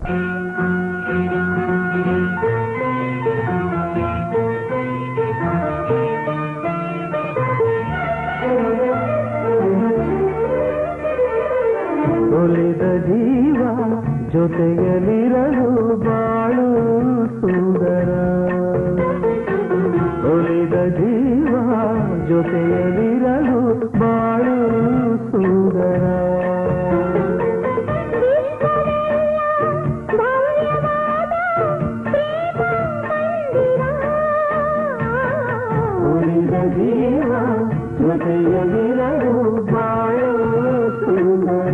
ಒಲಿದ ಜೀವ ಜೊತೆಯಲಿರಲು ಬಾಳು ಸುಂದರ ಒಲಿದ ಜೀವ ಜೊತೆಯಲಿರಲು ಬಾಳು ಸುಂದರ ಒಲಿದ ಜೀವ ಜೊತೆಯಲಿರಲು ಬಾಳು ಸುಂದರ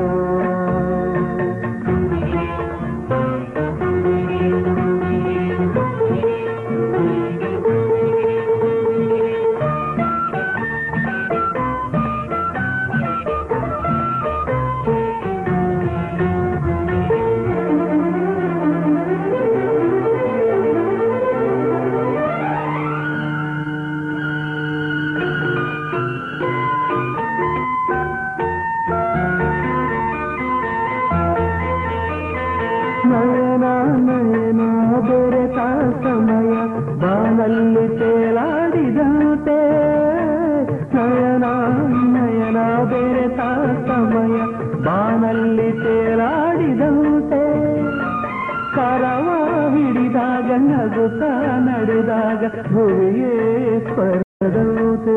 ನಯನ ನಯನ ಬೆರೆತ ಸಮಯ ಬಾನಲ್ಲಿ ತೇಲಾಡಿದಂತೆ ನಯನ ನಯನ ಬೆರೆತ ಸಮಯ ಬಾನಲ್ಲಿ ತೇಲಾಡಿದಂತೆ ಕರವ ಹಿಡಿದಾಗ ನಗುತ್ತ ನಡೆದಾಗ ಭುವಿಯೇ ಸ್ಪರ್ಧದಂತೆ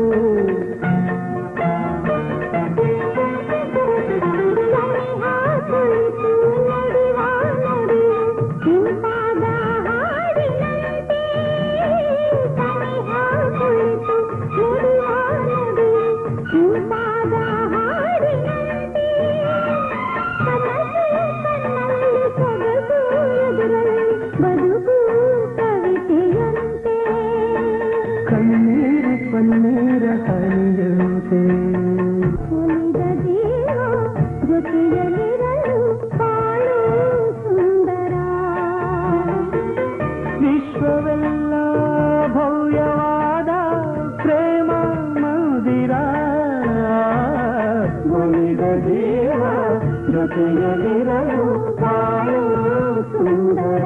ಬದುಕು ಕವಿತೆಯಂತೆ ಕಣ್ಣೀರು ಪನ್ನೀರ ಹರಿಯಂತೆ ಉಳಿದ ಜೀವ ಜೊತೆಯಲ್ಲಿರಲು ಬಾಳು ಸುಂದರ ವಿಶ್ವವೆಲ್ಲ ಭವ್ಯವಾದ ಪ್ರೇಮ ಮಂದಿರ ಉಳಿದ ಜೀವ ಜೊತೆಯಲ್ಲಿರಲು ಬಾಳು ಸುಂದರ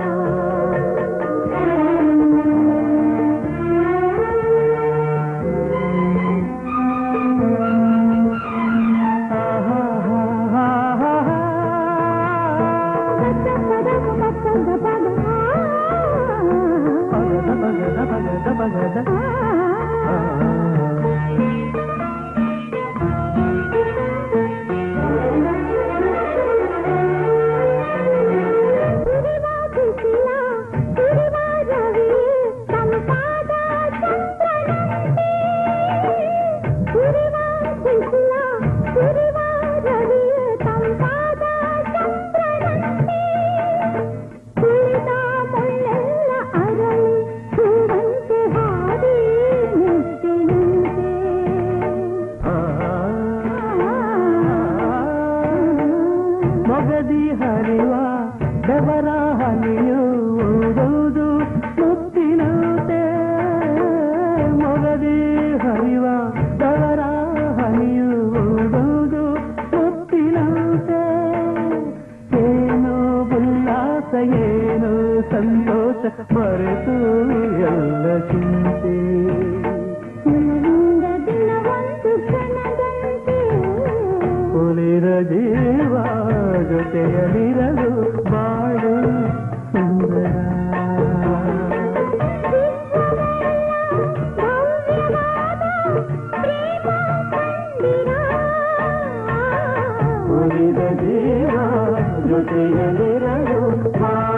ಭಗದ ಭಗದ ಭಗದ ಭಗದ ಮೊಗದಿ ಹರಿವ ಬೆವರ ಹನಿಯು ಓದೋದು ಮುತ್ತಿನಂತೆ ಮೊಗದಿ ಹರಿವ ಬೆವರ ಹನಿಯು ಓದೋದು ಮುತ್ತಿನಂತೆ ಏನೋ ಉಲ್ಲಾಸ ಏನೋ ಸಂತೋಷ ಮರೆತು ಎಲ್ಲ ಚಿಂತೆ ಉಳಿದ ಜೀವ ಜೊತೆಯಲಿರಲು ಬಾಳು ಸುಂದರ ಉಳಿದ ಜೀವ ಜೊತೆಯಲಿರಲು ಬಾಳು